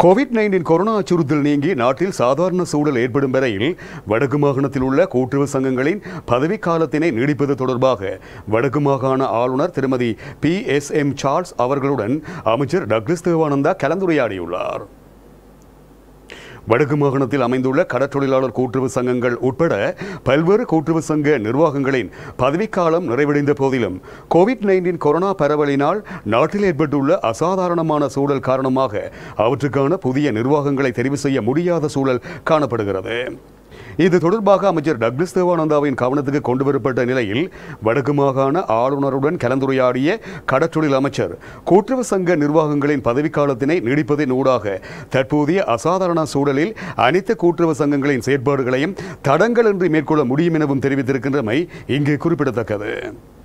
Covid nineteen corona அச்சுறுத்தல் நீங்கி நாட்டில் சாதாரண சூழல் ஏற்படும் வரையில் வடக்கு மாகாணத்தில் உள்ள கூட்டுறவு சங்கங்களின் பதவிக்காலத்தினை நீடிப்பது தொடர்பாக வடக்கு மாகாண ஆளுநர் திருமதி பி எஸ் எம் சார்ல்ஸ் அவர்களுடன் அமைச்சர் டக்ளஸ் தேவானந்தா கலந்துரையாடியுள்ளார் வடக்கு மாகாணத்தில் அமைந்துள்ள கடற்றொழிலாளர் கூட்டுறவு சங்கங்கள் உட்பட பல்வேறு கூட்டுறவு சங்க நிர்வாகங்களின் பதவிக்காலம் நிறைவடைந்த போதிலும் கோவிட் நைன்டீன் கொரோனா பரவலினால் நாட்டில் ஏற்பட்டுள்ள அசாதாரணமான சூழல் காரணமாக அவற்றுக்கான புதிய நிர்வாகங்களை தெரிவு செய்ய முடியாத சூழல் காணப்படுகிறது இது தொடர்பாக அமைச்சர் டக்ளஸ் தேவானந்தாவின் கவனத்துக்கு கொண்டு வரப்பட்ட நிலையில் வடக்கு மாகாண ஆளுநருடன் கலந்துரையாடிய கடற்றொழில் அமைச்சர் கூட்டுறவு சங்க நிர்வாகங்களின் பதவிக்காலத்தினை நீடிப்பதின் ஊடாக தற்போதைய அசாதாரண சூழலில் அனைத்து கூட்டுறவு சங்கங்களின் செயற்பாடுகளையும் தடங்களின்றி மேற்கொள்ள முடியும் எனவும் தெரிவித்திருக்கின்றமை இங்கு குறிப்பிடத்தக்கது